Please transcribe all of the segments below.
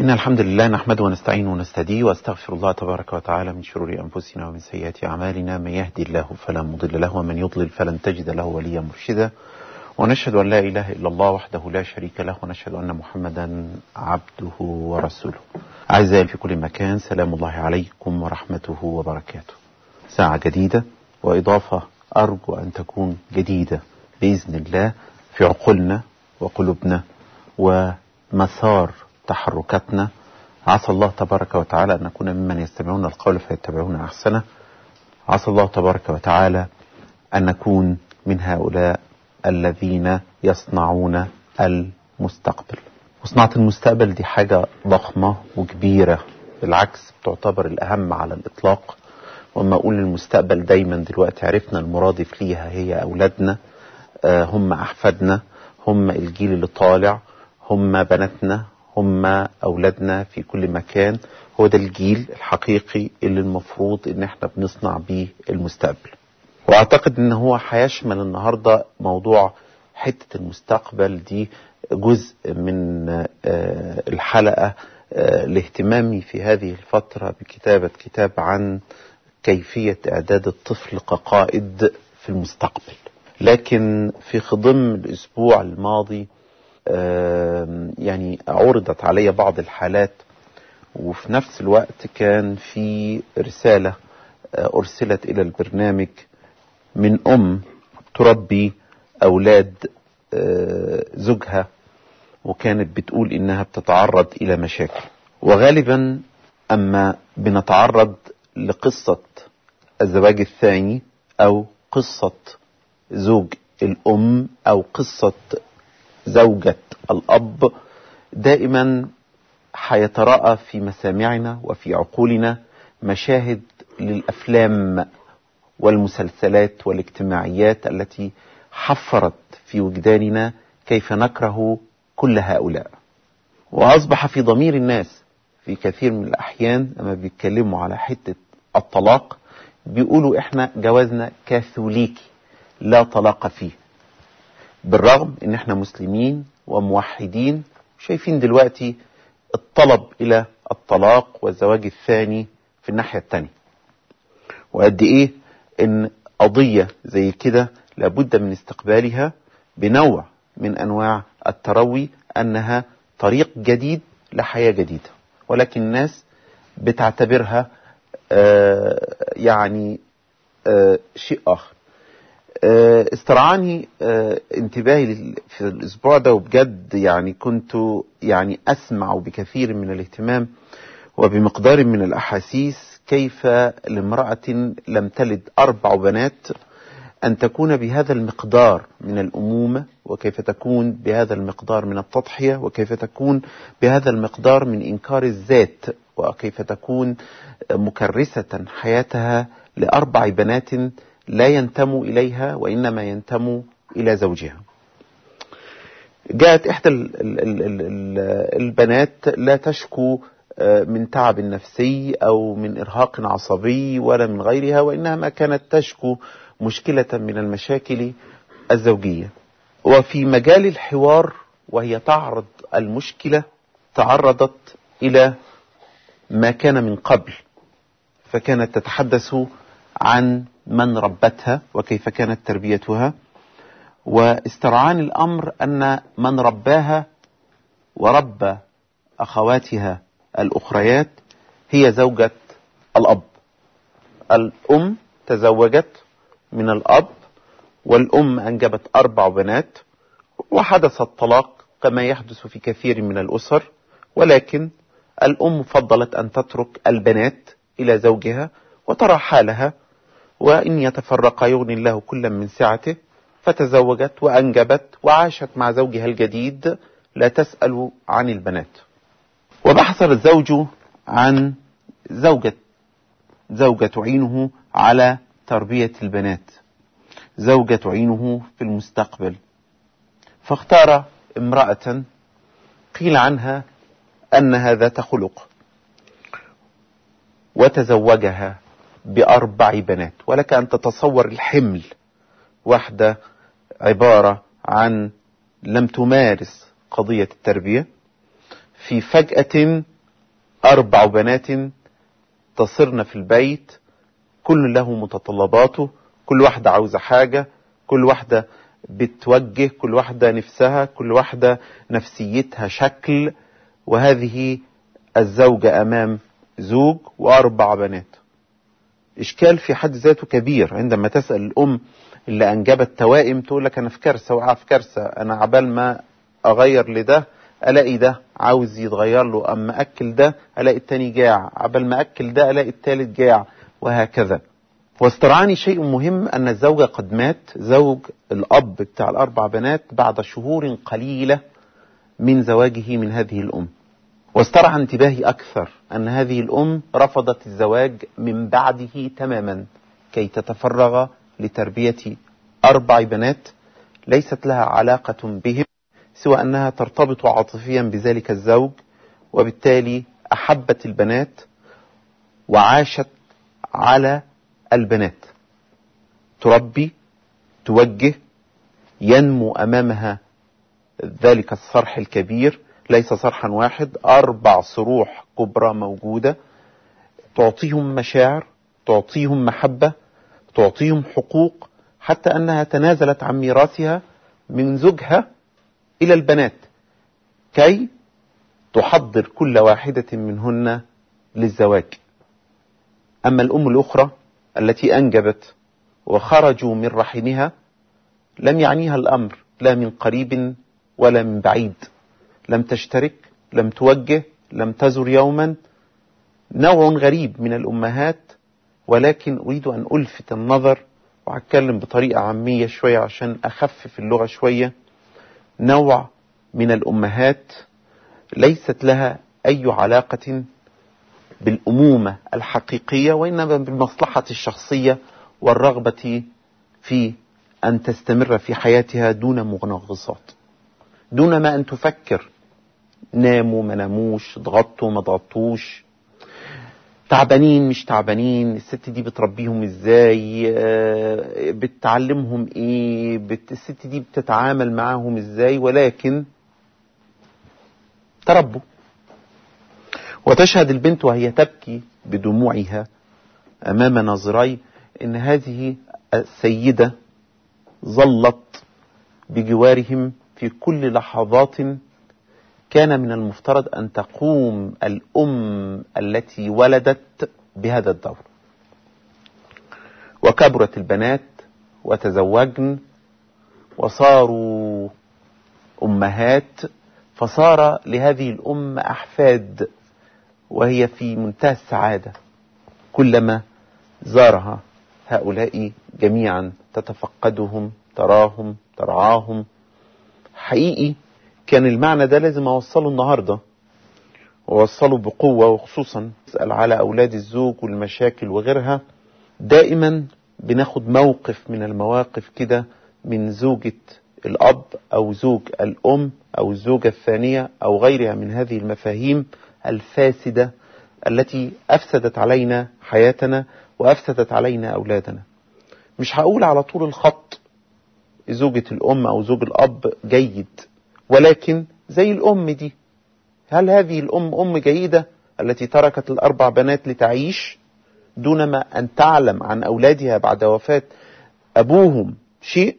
إن الحمد لله نحمده ونستعينه ونستهديه واستغفر الله تبارك وتعالى من شرور أنفسنا ومن سيئات أعمالنا من يهدي الله فلا مضل له ومن يضلل فلن تجد له وليا مرشدا ونشهد أن لا إله إلا الله وحده لا شريك له ونشهد أن محمدا عبده ورسوله أعزائي في كل مكان سلام الله عليكم ورحمته وبركاته ساعة جديدة وإضافة أرجو أن تكون جديدة بإذن الله في عقولنا وقلوبنا ومسار تحركاتنا عسى الله تبارك وتعالى أن نكون ممن يستمعون القول فيتبعون أحسنه عسى الله تبارك وتعالى أن نكون من هؤلاء الذين يصنعون المستقبل وصناعة المستقبل دي حاجة ضخمة وكبيرة بالعكس تعتبر الأهم على الإطلاق وما أقول المستقبل دايما دلوقتي عرفنا المرادف ليها هي أولادنا آه هم أحفادنا هم الجيل اللي طالع هم بناتنا هم أولادنا في كل مكان هو ده الجيل الحقيقي اللي المفروض ان احنا بنصنع بيه المستقبل واعتقد ان هو هيشمل النهاردة موضوع حتة المستقبل دي جزء من الحلقة لاهتمامي في هذه الفترة بكتابة كتاب عن كيفية إعداد الطفل كقائد في المستقبل لكن في خضم الأسبوع الماضي يعني عرضت علي بعض الحالات وفي نفس الوقت كان في رسالة أرسلت إلى البرنامج من أم تربي أولاد زوجها وكانت بتقول إنها بتتعرض إلى مشاكل وغالبا أما بنتعرض لقصة الزواج الثاني أو قصة زوج الأم أو قصة زوجة الأب دائما حيتراءى في مسامعنا وفي عقولنا مشاهد للأفلام والمسلسلات والاجتماعيات التي حفرت في وجداننا كيف نكره كل هؤلاء وأصبح في ضمير الناس في كثير من الأحيان لما بيتكلموا على حتة الطلاق بيقولوا إحنا جوازنا كاثوليكي لا طلاق فيه بالرغم ان احنا مسلمين وموحدين شايفين دلوقتي الطلب الى الطلاق والزواج الثاني في الناحية التانية وقد ايه ان قضية زي كده لابد من استقبالها بنوع من انواع التروي انها طريق جديد لحياة جديدة ولكن الناس بتعتبرها آه يعني آه شيء اخر استرعاني انتباهي في الاسبوع ده وبجد يعني كنت يعني اسمع بكثير من الاهتمام وبمقدار من الاحاسيس كيف لامرأة لم تلد اربع بنات ان تكون بهذا المقدار من الامومة وكيف تكون بهذا المقدار من التضحية وكيف تكون بهذا المقدار من انكار الذات وكيف تكون مكرسة حياتها لاربع بنات لا ينتموا إليها وإنما ينتموا إلى زوجها جاءت إحدى البنات لا تشكو من تعب نفسي أو من إرهاق عصبي ولا من غيرها وإنما كانت تشكو مشكلة من المشاكل الزوجية وفي مجال الحوار وهي تعرض المشكلة تعرضت إلى ما كان من قبل فكانت تتحدث عن من ربتها وكيف كانت تربيتها واسترعان الأمر أن من رباها وربى أخواتها الأخريات هي زوجة الأب الأم تزوجت من الأب والأم أنجبت أربع بنات وحدث الطلاق كما يحدث في كثير من الأسر ولكن الأم فضلت أن تترك البنات إلى زوجها وترى حالها وإن يتفرقا يغني الله كلا من سعته فتزوجت وأنجبت وعاشت مع زوجها الجديد لا تسأل عن البنات وبحث الزوج عن زوجة زوجة تعينه على تربية البنات زوجة تعينه في المستقبل فاختار امرأة قيل عنها أنها ذات خلق وتزوجها بأربع بنات ولك أن تتصور الحمل واحدة عبارة عن لم تمارس قضية التربية في فجأة أربع بنات تصرن في البيت كل له متطلباته كل واحدة عاوزة حاجة كل واحدة بتوجه كل واحدة نفسها كل واحدة نفسيتها شكل وهذه الزوجة أمام زوج وأربع بنات إشكال في حد ذاته كبير عندما تسأل الأم اللي أنجبت توائم تقول لك أنا في كارثة وقع في كارثة أنا عبال ما أغير لده ألاقي ده عاوز يتغير له أما أكل ده ألاقي التاني جاع عبال ما أكل ده ألاقي التالت جاع وهكذا واسترعاني شيء مهم أن الزوجة قد مات زوج الأب بتاع الأربع بنات بعد شهور قليلة من زواجه من هذه الأم واسترعى انتباهي أكثر أن هذه الأم رفضت الزواج من بعده تماما كي تتفرغ لتربية أربع بنات ليست لها علاقة بهم سوى أنها ترتبط عاطفيا بذلك الزوج وبالتالي أحبت البنات وعاشت على البنات تربي توجه ينمو أمامها ذلك الصرح الكبير ليس صرحا واحد أربع صروح كبرى موجودة تعطيهم مشاعر تعطيهم محبة تعطيهم حقوق حتى أنها تنازلت عن ميراثها من زوجها إلى البنات كي تحضر كل واحدة منهن للزواج أما الأم الأخرى التي أنجبت وخرجوا من رحمها لم يعنيها الأمر لا من قريب ولا من بعيد لم تشترك لم توجه لم تزر يوما نوع غريب من الأمهات ولكن أريد أن ألفت النظر وأتكلم بطريقة عامية شوية عشان أخفف اللغة شوية نوع من الأمهات ليست لها أي علاقة بالأمومة الحقيقية وإنما بالمصلحة الشخصية والرغبة في أن تستمر في حياتها دون مغنغصات دون ما أن تفكر ناموا ما ناموش ضغطوا ما ضغطوش تعبانين مش تعبانين الست دي بتربيهم ازاي بتعلمهم ايه بت... الست دي بتتعامل معاهم ازاي ولكن تربوا وتشهد البنت وهي تبكي بدموعها امام ناظري ان هذه السيده ظلت بجوارهم في كل لحظات كان من المفترض أن تقوم الأم التي ولدت بهذا الدور وكبرت البنات وتزوجن وصاروا أمهات فصار لهذه الأم أحفاد وهي في منتهى السعادة كلما زارها هؤلاء جميعا تتفقدهم تراهم ترعاهم حقيقي كان المعنى ده لازم اوصله النهارده واوصله بقوه وخصوصا اسال على اولاد الزوج والمشاكل وغيرها دائما بناخد موقف من المواقف كده من زوجة الأب أو زوج الأم أو الزوجة الثانية أو غيرها من هذه المفاهيم الفاسدة التي أفسدت علينا حياتنا وأفسدت علينا أولادنا مش هقول على طول الخط زوجة الأم أو زوج الأب جيد ولكن زي الأم دي هل هذه الأم أم جيدة التي تركت الأربع بنات لتعيش دون ما أن تعلم عن أولادها بعد وفاة أبوهم شيء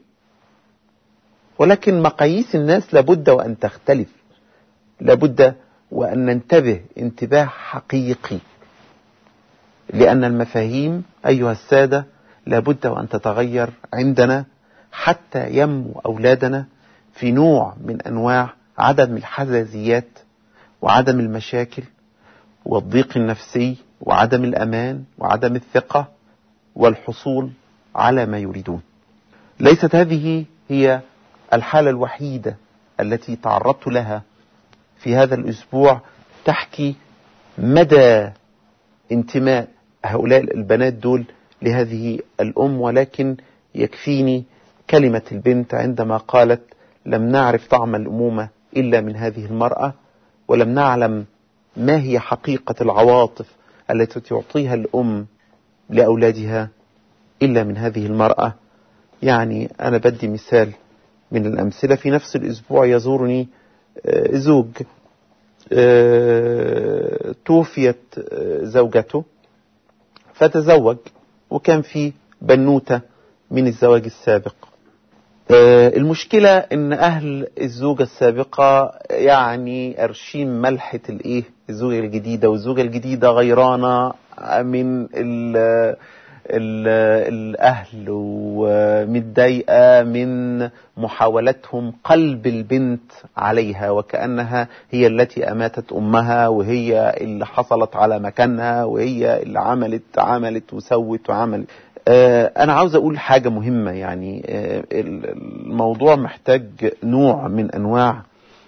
ولكن مقاييس الناس لابد وأن تختلف لابد وأن ننتبه انتباه حقيقي لأن المفاهيم أيها السادة لابد وأن تتغير عندنا حتى ينمو أولادنا في نوع من أنواع عدم الحزازيات وعدم المشاكل والضيق النفسي وعدم الأمان وعدم الثقة والحصول على ما يريدون ليست هذه هي الحالة الوحيدة التي تعرضت لها في هذا الأسبوع تحكي مدى انتماء هؤلاء البنات دول لهذه الأم ولكن يكفيني كلمة البنت عندما قالت لم نعرف طعم الأمومة إلا من هذه المرأة ولم نعلم ما هي حقيقة العواطف التي تعطيها الأم لأولادها إلا من هذه المرأة يعني أنا بدي مثال من الأمثلة في نفس الأسبوع يزورني زوج توفيت زوجته فتزوج وكان في بنوتة من الزواج السابق المشكلة ان اهل الزوجة السابقة يعني قرشين ملحة الايه الزوجة الجديدة والزوجة الجديدة غيرانة من ال ال الاهل ومتضايقة من محاولتهم قلب البنت عليها وكأنها هي التي اماتت امها وهي اللي حصلت على مكانها وهي اللي عملت عملت وسوت وعملت انا عاوز اقول حاجة مهمة يعني الموضوع محتاج نوع من انواع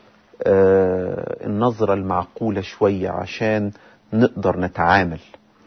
النظرة المعقولة شوية عشان نقدر نتعامل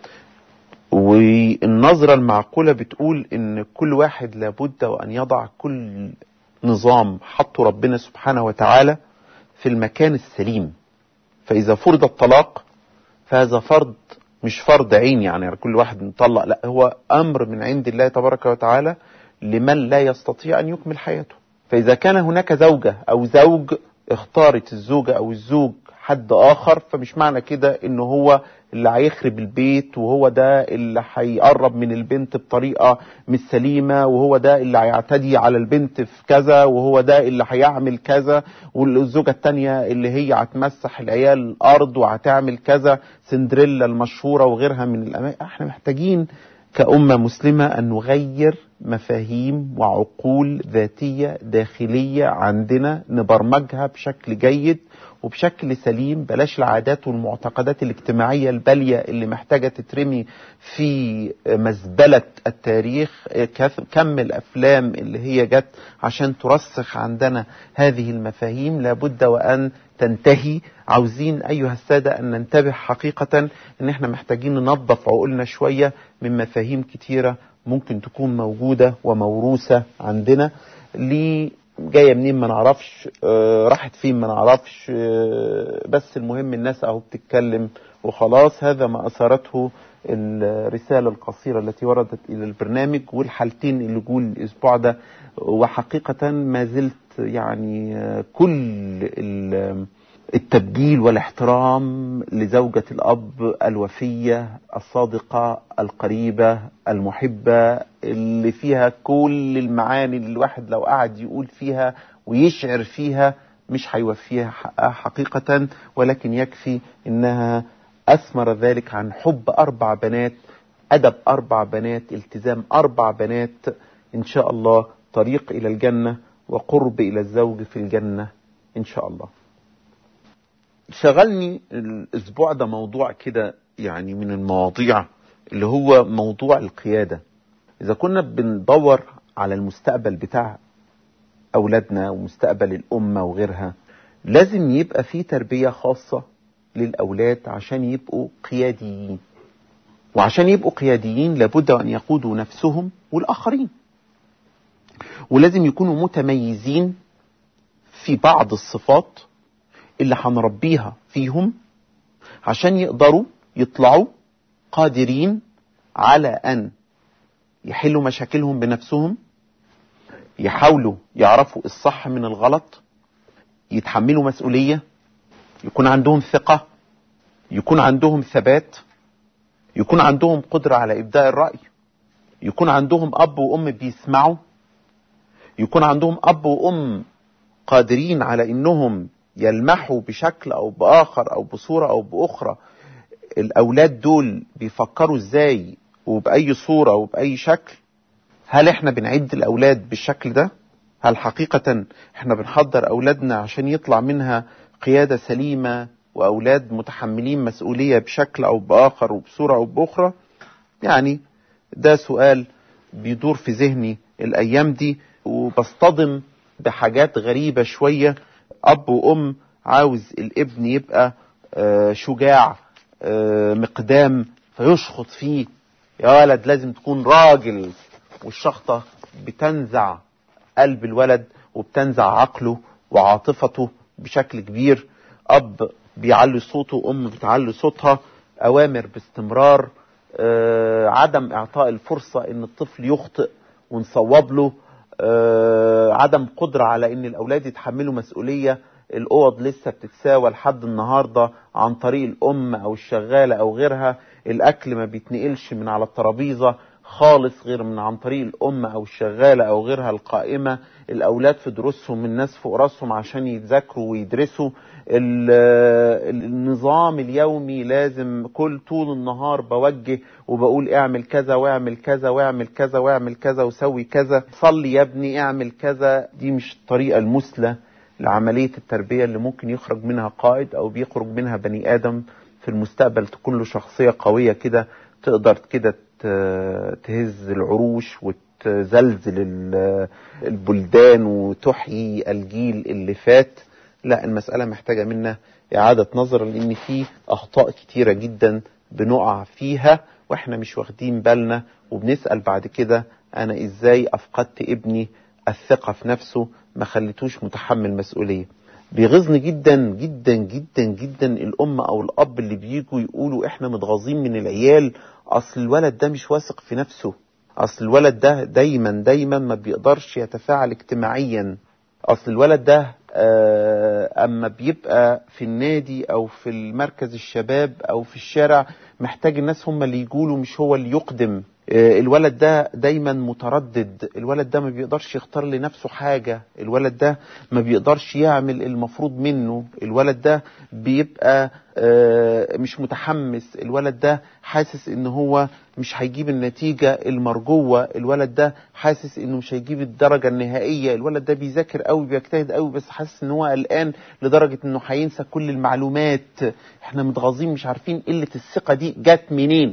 والنظرة المعقولة بتقول ان كل واحد لابد وان يضع كل نظام حطه ربنا سبحانه وتعالى في المكان السليم فاذا فرض الطلاق فهذا فرض مش فرض عين يعني كل واحد مطلق لا هو امر من عند الله تبارك وتعالى لمن لا يستطيع ان يكمل حياته فاذا كان هناك زوجة او زوج اختارت الزوجة او الزوج حد اخر فمش معنى كده ان هو اللي هيخرب البيت وهو ده اللي هيقرب من البنت بطريقة مش سليمة وهو ده اللي هيعتدي على البنت في كذا وهو ده اللي هيعمل كذا والزوجة التانية اللي هي هتمسح العيال الارض وهتعمل كذا سندريلا المشهورة وغيرها من الاماكن احنا محتاجين كأمة مسلمة أن نغير مفاهيم وعقول ذاتية داخلية عندنا نبرمجها بشكل جيد وبشكل سليم بلاش العادات والمعتقدات الاجتماعية البالية اللي محتاجة تترمي في مزبلة التاريخ كم الأفلام اللي هي جت عشان ترسخ عندنا هذه المفاهيم لابد وأن تنتهي عاوزين أيها السادة أن ننتبه حقيقة أن احنا محتاجين ننظف عقولنا شوية من مفاهيم كتيرة ممكن تكون موجودة وموروثة عندنا ليه جايه منين ما نعرفش آه راحت فين ما نعرفش آه بس المهم الناس اهو بتتكلم وخلاص هذا ما اثارته الرساله القصيره التي وردت الى البرنامج والحالتين اللي جول الاسبوع ده وحقيقه ما زلت يعني آه كل التبجيل والاحترام لزوجة الأب الوفية الصادقة القريبة المحبة اللي فيها كل المعاني اللي الواحد لو قعد يقول فيها ويشعر فيها مش هيوفيها حقها حقيقة ولكن يكفي إنها أثمر ذلك عن حب أربع بنات أدب أربع بنات التزام أربع بنات إن شاء الله طريق إلى الجنة وقرب إلى الزوج في الجنة إن شاء الله شغلني الاسبوع ده موضوع كده يعني من المواضيع اللي هو موضوع القيادة اذا كنا بندور على المستقبل بتاع اولادنا ومستقبل الامة وغيرها لازم يبقى في تربية خاصة للاولاد عشان يبقوا قياديين وعشان يبقوا قياديين لابد ان يقودوا نفسهم والاخرين ولازم يكونوا متميزين في بعض الصفات اللي هنربيها فيهم عشان يقدروا يطلعوا قادرين على ان يحلوا مشاكلهم بنفسهم يحاولوا يعرفوا الصح من الغلط يتحملوا مسؤولية يكون عندهم ثقة يكون عندهم ثبات يكون عندهم قدرة على إبداء الرأي يكون عندهم أب وأم بيسمعوا يكون عندهم أب وأم قادرين على إنهم يلمحوا بشكل او باخر او بصورة او باخرى الاولاد دول بيفكروا ازاي وباي صورة وباي شكل هل احنا بنعد الاولاد بالشكل ده هل حقيقة احنا بنحضر اولادنا عشان يطلع منها قيادة سليمة واولاد متحملين مسؤولية بشكل او باخر وبصورة او باخرى يعني ده سؤال بيدور في ذهني الايام دي وبصطدم بحاجات غريبة شوية اب وام عاوز الابن يبقى شجاع مقدام فيشخط فيه يا ولد لازم تكون راجل والشخطة بتنزع قلب الولد وبتنزع عقله وعاطفته بشكل كبير اب بيعلي صوته وام بتعلي صوتها اوامر باستمرار عدم اعطاء الفرصة ان الطفل يخطئ ونصوب له عدم قدرة على ان الاولاد يتحملوا مسؤولية الاوض لسه بتتساوى لحد النهارده عن طريق الام او الشغاله او غيرها الاكل ما بيتنقلش من على الترابيزه خالص غير من عن طريق الام او الشغاله او غيرها القائمه الاولاد في دروسهم الناس فوق راسهم عشان يتذاكروا ويدرسوا النظام اليومي لازم كل طول النهار بوجه وبقول اعمل كذا واعمل كذا واعمل كذا واعمل كذا وسوي كذا صلي يا ابني اعمل كذا دي مش الطريقه المثلى لعمليه التربيه اللي ممكن يخرج منها قائد او بيخرج منها بني ادم في المستقبل تكون له شخصيه قويه كده تقدر كده تهز العروش وتزلزل البلدان وتحيي الجيل اللي فات لا المسألة محتاجة منا إعادة نظر لأن في أخطاء كتيرة جدا بنقع فيها وإحنا مش واخدين بالنا وبنسأل بعد كده أنا إزاي أفقدت ابني الثقة في نفسه ما خليتوش متحمل مسؤولية بيغيظني جدا جدا جدا جدا الأم أو الأب اللي بيجوا يقولوا إحنا متغاظين من العيال أصل الولد ده مش واثق في نفسه أصل الولد ده دايما دايما ما بيقدرش يتفاعل اجتماعيا أصل الولد ده اما بيبقى في النادي او في المركز الشباب او في الشارع محتاج الناس هم اللي يقولوا مش هو اللي يقدم الولد ده دايما متردد الولد ده ما بيقدرش يختار لنفسه حاجة الولد ده ما بيقدرش يعمل المفروض منه الولد ده بيبقى مش متحمس الولد ده حاسس ان هو مش هيجيب النتيجة المرجوة الولد ده حاسس انه مش هيجيب الدرجة النهائية الولد ده بيذاكر قوي بيجتهد قوي بس حاسس ان هو قلقان لدرجة انه هينسى كل المعلومات احنا متغاظين مش عارفين قلة الثقة دي جت منين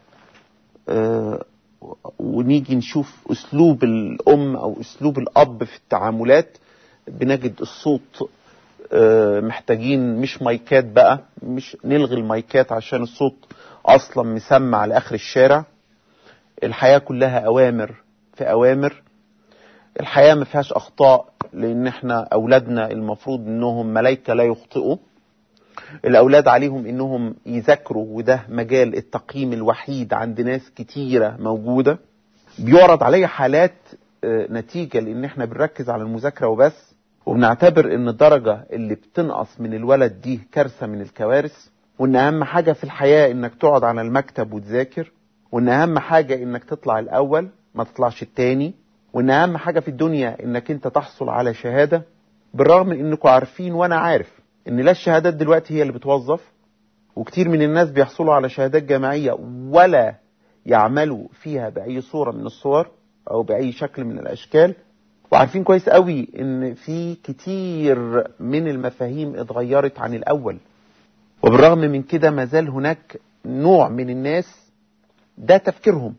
آه ونيجي نشوف اسلوب الام او اسلوب الاب في التعاملات بنجد الصوت آه محتاجين مش مايكات بقى مش نلغي المايكات عشان الصوت اصلا مسمع لاخر الشارع الحياة كلها اوامر في اوامر الحياة ما فيهاش اخطاء لان احنا اولادنا المفروض انهم ملايكة لا يخطئوا الاولاد عليهم انهم يذاكروا وده مجال التقييم الوحيد عند ناس كتيرة موجودة بيعرض عليا حالات نتيجة لان احنا بنركز على المذاكرة وبس وبنعتبر ان الدرجة اللي بتنقص من الولد دي كارثة من الكوارث وان اهم حاجة في الحياة انك تقعد على المكتب وتذاكر وان اهم حاجة انك تطلع الاول ما تطلعش التاني وان اهم حاجة في الدنيا انك انت تحصل على شهادة بالرغم من انكم عارفين وانا عارف ان لا الشهادات دلوقتي هي اللي بتوظف وكتير من الناس بيحصلوا على شهادات جامعية ولا يعملوا فيها بأي صورة من الصور أو بأي شكل من الأشكال وعارفين كويس قوي ان في كتير من المفاهيم اتغيرت عن الأول وبالرغم من كده ما زال هناك نوع من الناس ده تفكيرهم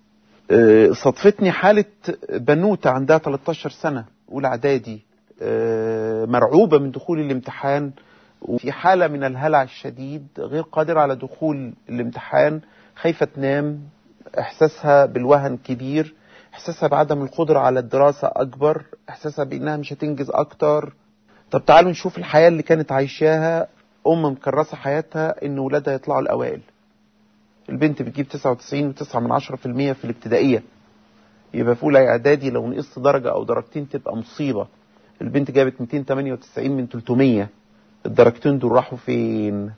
صدفتني حالة بنوتة عندها 13 سنة أولى إعدادي مرعوبة من دخول الامتحان وفي حالة من الهلع الشديد غير قادرة على دخول الامتحان خايفة تنام احساسها بالوهن كبير احساسها بعدم القدرة على الدراسة اكبر احساسها بانها مش هتنجز اكتر طب تعالوا نشوف الحياة اللي كانت عايشاها ام مكرسة حياتها ان ولادها يطلعوا الاوائل البنت بتجيب 99 و9 من 10% في الابتدائية يبقى في اولى اعدادي لو نقصت درجة او درجتين تبقى مصيبة البنت جابت 298 من 300 الدرجتين دول راحوا فين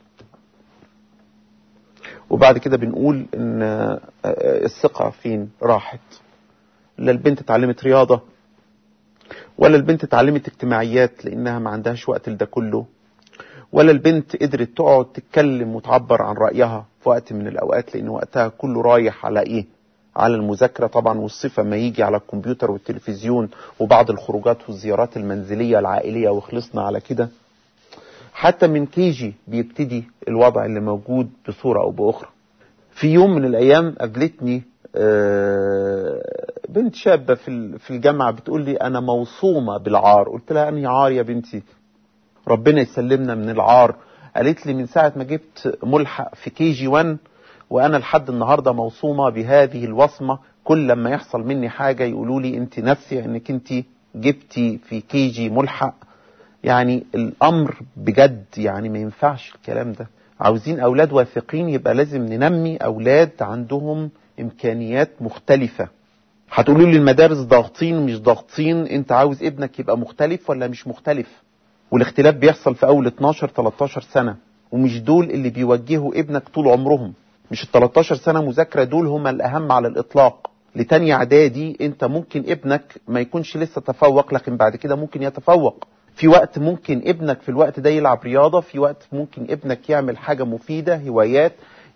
وبعد كده بنقول ان الثقة فين راحت لا البنت اتعلمت رياضة ولا البنت اتعلمت اجتماعيات لانها ما عندهاش وقت لده كله ولا البنت قدرت تقعد تتكلم وتعبر عن رأيها في وقت من الاوقات لان وقتها كله رايح على ايه على المذاكرة طبعا والصفة ما يجي على الكمبيوتر والتلفزيون وبعض الخروجات والزيارات المنزلية العائلية وخلصنا على كده حتى من كيجي بيبتدي الوضع اللي موجود بصورة أو بأخرى في يوم من الأيام قابلتني بنت شابة في الجامعة بتقول لي أنا موصومة بالعار قلت لها أنهي عار يا بنتي ربنا يسلمنا من العار قالت لي من ساعة ما جبت ملحق في كي جي 1 وانا لحد النهاردة موصومة بهذه الوصمة كل لما يحصل مني حاجة يقولوا لي انت ناسية انك انت جبتي في كي جي ملحق يعني الامر بجد يعني ما ينفعش الكلام ده عاوزين اولاد واثقين يبقى لازم ننمي اولاد عندهم امكانيات مختلفة هتقولوا لي المدارس ضاغطين ومش ضاغطين انت عاوز ابنك يبقى مختلف ولا مش مختلف والاختلاف بيحصل في اول 12 13 سنه ومش دول اللي بيوجهوا ابنك طول عمرهم مش ال 13 سنه مذاكره دول هم الاهم على الاطلاق لتانية اعدادي انت ممكن ابنك ما يكونش لسه تفوق لكن بعد كده ممكن يتفوق في وقت ممكن ابنك في الوقت ده يلعب رياضة في وقت ممكن ابنك يعمل حاجة مفيدة هوايات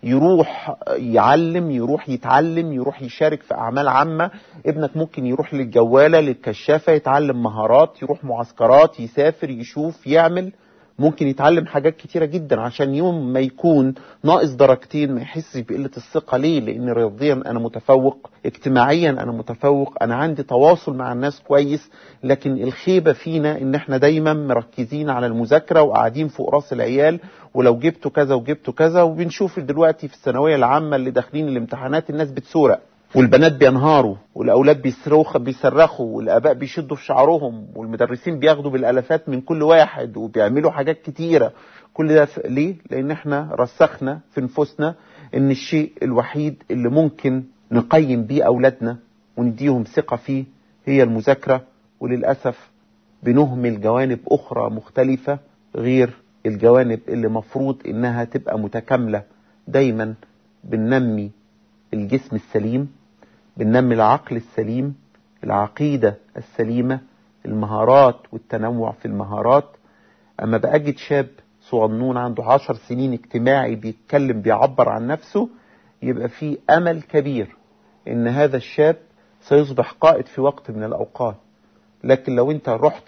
يروح يعلم يروح يتعلم يروح يشارك في أعمال عامة ابنك ممكن يروح للجوالة للكشافة يتعلم مهارات يروح معسكرات يسافر يشوف يعمل ممكن يتعلم حاجات كتيرة جدا عشان يوم ما يكون ناقص درجتين ما يحسش بقلة الثقة ليه لان رياضيا انا متفوق اجتماعيا انا متفوق انا عندي تواصل مع الناس كويس لكن الخيبة فينا ان احنا دايما مركزين على المذاكرة وقاعدين فوق راس العيال ولو جبتوا كذا وجبتوا كذا وبنشوف دلوقتي في الثانوية العامة اللي داخلين الامتحانات الناس بتسورق والبنات بينهاروا والاولاد بيصرخوا بيصرخوا والاباء بيشدوا في شعرهم والمدرسين بياخدوا بالالافات من كل واحد وبيعملوا حاجات كتيره كل ده ليه لان احنا رسخنا في نفوسنا ان الشيء الوحيد اللي ممكن نقيم بيه اولادنا ونديهم ثقه فيه هي المذاكره وللاسف بنهمل جوانب اخرى مختلفه غير الجوانب اللي مفروض انها تبقى متكامله دايما بننمي الجسم السليم بننمي العقل السليم العقيدة السليمة المهارات والتنوع في المهارات أما بأجد شاب صغنون عنده عشر سنين اجتماعي بيتكلم بيعبر عن نفسه يبقى في أمل كبير إن هذا الشاب سيصبح قائد في وقت من الأوقات لكن لو انت رحت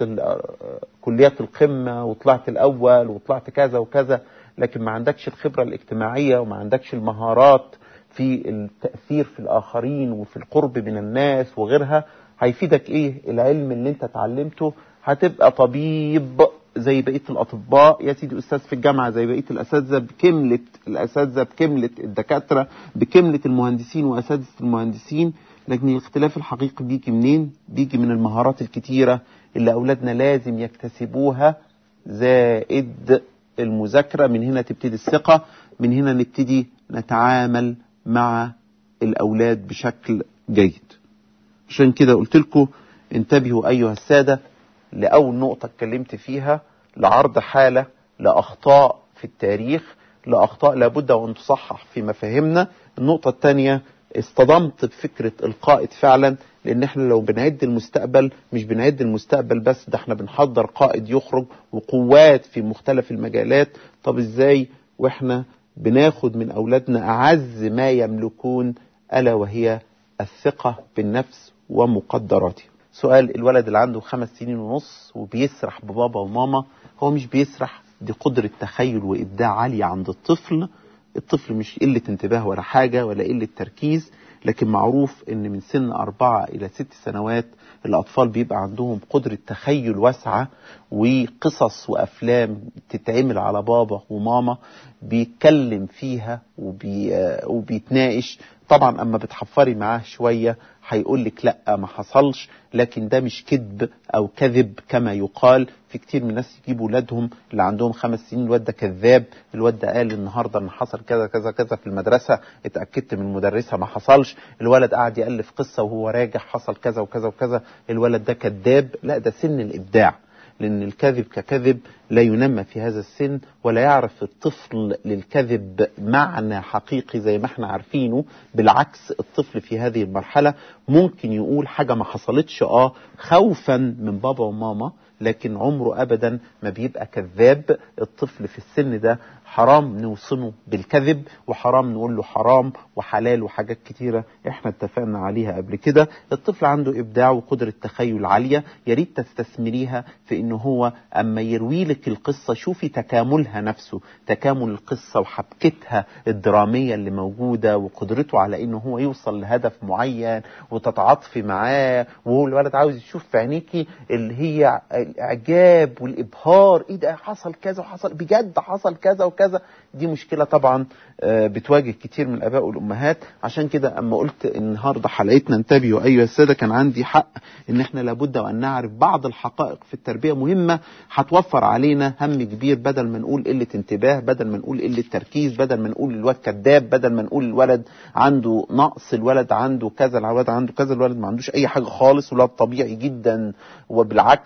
كليات القمة وطلعت الأول وطلعت كذا وكذا لكن ما عندكش الخبرة الاجتماعية وما عندكش المهارات في التأثير في الآخرين وفي القرب من الناس وغيرها هيفيدك ايه العلم اللي انت اتعلمته هتبقى طبيب زي بقية الأطباء يا سيدي أستاذ في الجامعة زي بقية الأساتذة بكملة الأساتذة بكملة الدكاترة بكملة المهندسين وأساتذة المهندسين لكن الاختلاف الحقيقي بيجي منين؟ بيجي من المهارات الكتيرة اللي أولادنا لازم يكتسبوها زائد المذاكرة من هنا تبتدي الثقة من هنا نبتدي نتعامل مع الأولاد بشكل جيد عشان كده قلت لكم انتبهوا أيها السادة لأول نقطة اتكلمت فيها لعرض حالة لأخطاء في التاريخ لأخطاء لابد وأن تصحح في مفاهيمنا النقطة الثانية اصطدمت بفكرة القائد فعلا لان احنا لو بنعد المستقبل مش بنعد المستقبل بس ده احنا بنحضر قائد يخرج وقوات في مختلف المجالات طب ازاي واحنا بناخد من اولادنا اعز ما يملكون الا وهي الثقة بالنفس ومقدراتها سؤال الولد اللي عنده خمس سنين ونص وبيسرح ببابا وماما هو مش بيسرح دي قدرة تخيل وإبداع عالية عند الطفل الطفل مش قلة انتباه ولا حاجة ولا قلة تركيز لكن معروف ان من سن أربعة إلى ست سنوات الأطفال بيبقى عندهم قدرة تخيل واسعة وقصص وأفلام تتعمل على بابا وماما بيتكلم فيها وبي وبيتناقش طبعا أما بتحفري معاه شوية هيقول لك لا ما حصلش لكن ده مش كذب او كذب كما يقال في كتير من الناس يجيبوا ولادهم اللي عندهم خمس سنين الواد ده كذاب الواد ده قال النهارده ان حصل كذا كذا كذا في المدرسه اتاكدت من المدرسه ما حصلش الولد قاعد يالف قصه وهو راجع حصل كذا وكذا وكذا الولد ده كذاب لا ده سن الابداع لأن الكذب ككذب لا ينمى في هذا السن ولا يعرف الطفل للكذب معنى حقيقي زي ما احنا عارفينه بالعكس الطفل في هذه المرحلة ممكن يقول حاجة ما حصلتش اه خوفا من بابا وماما لكن عمره ابدا ما بيبقى كذاب الطفل في السن ده حرام نوصمه بالكذب وحرام نقول له حرام وحلال وحاجات كتيرة احنا اتفقنا عليها قبل كده الطفل عنده ابداع وقدرة تخيل عالية يا ريت تستثمريها في ان هو اما يروي لك القصة شوفي تكاملها نفسه تكامل القصة وحبكتها الدرامية اللي موجودة وقدرته على انه هو يوصل لهدف معين وتتعاطفي معاه وهو الولد عاوز يشوف في عينيكي اللي هي الاعجاب والابهار ايه ده حصل كذا وحصل بجد حصل كذا وكذا دي مشكلة طبعا بتواجه كتير من الاباء والامهات عشان كده اما قلت النهارده حلقتنا انتبهوا ايها الساده كان عندي حق ان احنا لابد وان نعرف بعض الحقائق في التربيه مهمه هتوفر علينا هم كبير بدل ما نقول قله انتباه بدل ما نقول قله تركيز بدل ما نقول الواد كذاب بدل ما نقول الولد عنده نقص الولد عنده كذا الولد عنده كذا الولد ما عندوش اي حاجه خالص الولد طبيعي جدا وبالعكس كما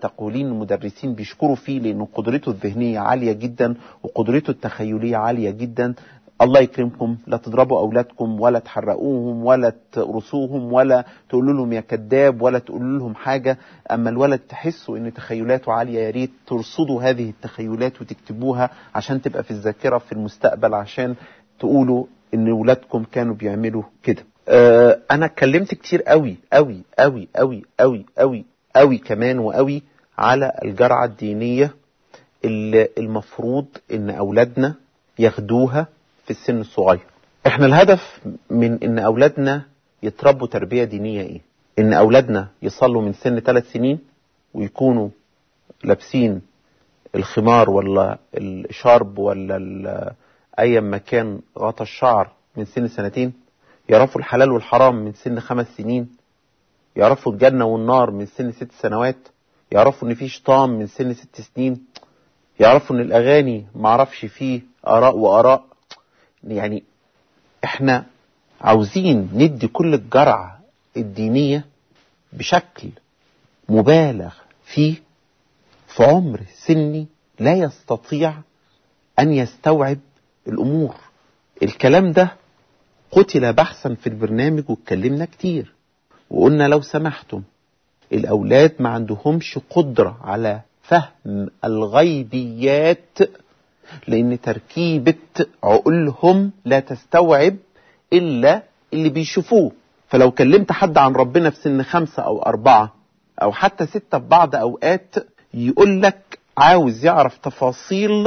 تقولين المدرسين بيشكروا فيه لأن قدرته الذهنية عالية جدا وقدرته التخيلية عالية جدا الله يكرمكم لا تضربوا أولادكم ولا تحرقوهم ولا تقرصوهم ولا تقولوا لهم يا كذاب ولا تقولوا لهم حاجة أما الولد تحسوا إن تخيلاته عالية يا ريت ترصدوا هذه التخيلات وتكتبوها عشان تبقى في الذاكرة في المستقبل عشان تقولوا إن ولادكم كانوا بيعملوا كده آه أنا اتكلمت كتير قوي قوي قوي قوي قوي قوي قوي كمان وقوي على الجرعة الدينية اللي المفروض إن أولادنا ياخدوها في السن الصغير احنا الهدف من ان اولادنا يتربوا تربية دينية ايه ان اولادنا يصلوا من سن ثلاث سنين ويكونوا لابسين الخمار ولا الشرب ولا ايا ما كان غطى الشعر من سن سنتين يعرفوا الحلال والحرام من سن خمس سنين يعرفوا الجنة والنار من سن ست سنوات يعرفوا ان في شيطان من سن ست سنين يعرفوا ان الاغاني معرفش فيه اراء واراء يعني احنا عاوزين ندي كل الجرعة الدينية بشكل مبالغ فيه في عمر سني لا يستطيع ان يستوعب الامور الكلام ده قتل بحثا في البرنامج واتكلمنا كتير وقلنا لو سمحتم الاولاد ما عندهمش قدرة على فهم الغيبيات لان تركيبة عقولهم لا تستوعب الا اللي بيشوفوه فلو كلمت حد عن ربنا في سن خمسة او اربعة او حتى ستة في بعض اوقات يقول لك عاوز يعرف تفاصيل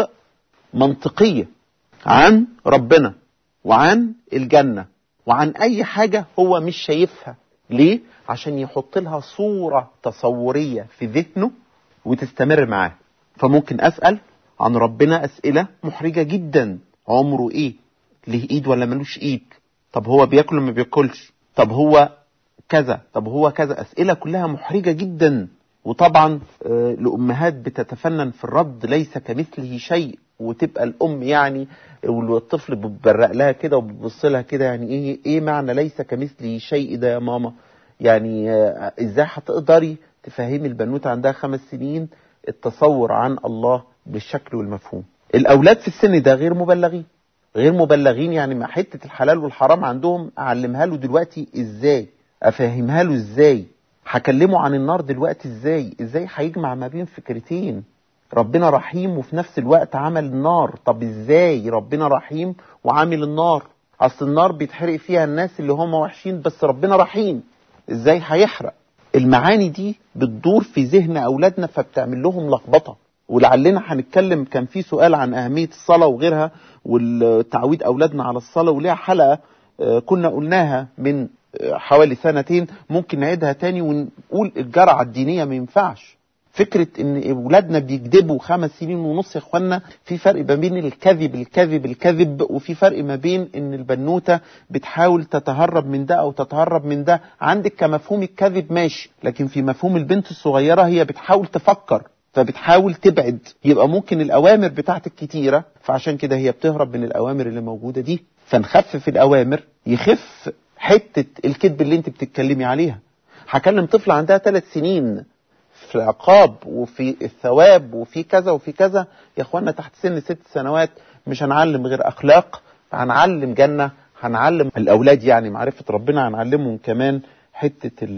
منطقية عن ربنا وعن الجنة وعن اي حاجة هو مش شايفها ليه؟ عشان يحط لها صورة تصورية في ذهنه وتستمر معاه فممكن اسأل عن ربنا أسئلة محرجة جدا عمره إيه ليه إيد ولا ملوش إيد طب هو بياكل ما بياكلش طب هو كذا طب هو كذا أسئلة كلها محرجة جدا وطبعا آه لأمهات بتتفنن في الرد ليس كمثله شيء وتبقى الأم يعني والطفل بتبرق لها كده وبتبص لها كده يعني إيه إيه معنى ليس كمثله شيء ده يا ماما يعني آه إزاي هتقدري تفهمي البنوتة عندها خمس سنين التصور عن الله بالشكل والمفهوم الاولاد في السن ده غير مبلغين غير مبلغين يعني مع حته الحلال والحرام عندهم اعلمها له دلوقتي ازاي افهمها له ازاي هكلمه عن النار دلوقتي ازاي ازاي هيجمع ما بين فكرتين ربنا رحيم وفي نفس الوقت عمل النار طب ازاي ربنا رحيم وعامل النار اصل النار بيتحرق فيها الناس اللي هم وحشين بس ربنا رحيم ازاي هيحرق المعاني دي بتدور في ذهن اولادنا فبتعمل لهم لخبطه ولعلنا هنتكلم كان في سؤال عن أهمية الصلاة وغيرها والتعويد أولادنا على الصلاة وليها حلقة كنا قلناها من حوالي سنتين ممكن نعيدها تاني ونقول الجرعة الدينية ما ينفعش فكرة ان اولادنا بيكذبوا خمس سنين ونص يا اخوانا في فرق ما بين الكذب الكذب الكذب وفي فرق ما بين ان البنوتة بتحاول تتهرب من ده او تتهرب من ده عندك كمفهوم الكذب ماشي لكن في مفهوم البنت الصغيرة هي بتحاول تفكر فبتحاول تبعد يبقى ممكن الأوامر بتاعتك كتيرة فعشان كده هي بتهرب من الأوامر اللي موجودة دي فنخفف الأوامر يخف حتة الكذب اللي انت بتتكلمي عليها هكلم طفل عندها ثلاث سنين في العقاب وفي الثواب وفي كذا وفي كذا يا اخوانا تحت سن ست سنوات مش هنعلم غير أخلاق هنعلم جنة هنعلم الأولاد يعني معرفة ربنا هنعلمهم كمان حتة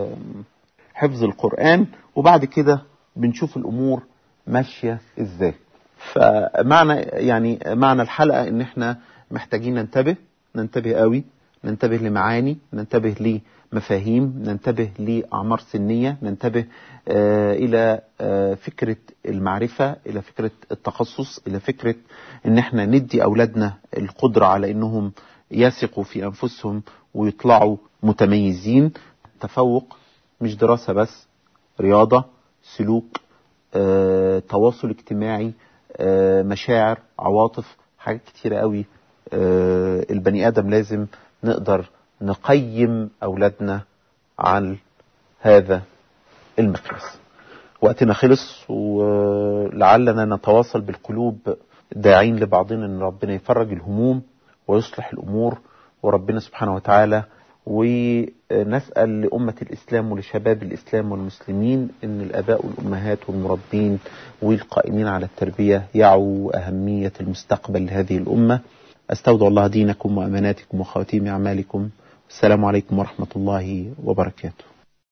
حفظ القرآن وبعد كده بنشوف الامور ماشيه ازاي فمعنى يعني معنى الحلقه ان احنا محتاجين ننتبه ننتبه قوي ننتبه لمعاني ننتبه لمفاهيم ننتبه لاعمار سنيه ننتبه آه الى آه فكره المعرفه الى فكره التخصص الى فكره ان احنا ندي اولادنا القدره على انهم يثقوا في انفسهم ويطلعوا متميزين تفوق مش دراسه بس رياضه سلوك آه، تواصل اجتماعي آه، مشاعر عواطف حاجات كتيرة قوي آه، البني آدم لازم نقدر نقيم أولادنا عن هذا المقياس وقتنا خلص ولعلنا نتواصل بالقلوب داعين لبعضنا ان ربنا يفرج الهموم ويصلح الامور وربنا سبحانه وتعالى نسأل لأمة الإسلام ولشباب الإسلام والمسلمين أن الآباء والأمهات والمربين والقائمين على التربية يعوا أهمية المستقبل لهذه الأمة أستودع الله دينكم وأماناتكم وخواتيم أعمالكم السلام عليكم ورحمة الله وبركاته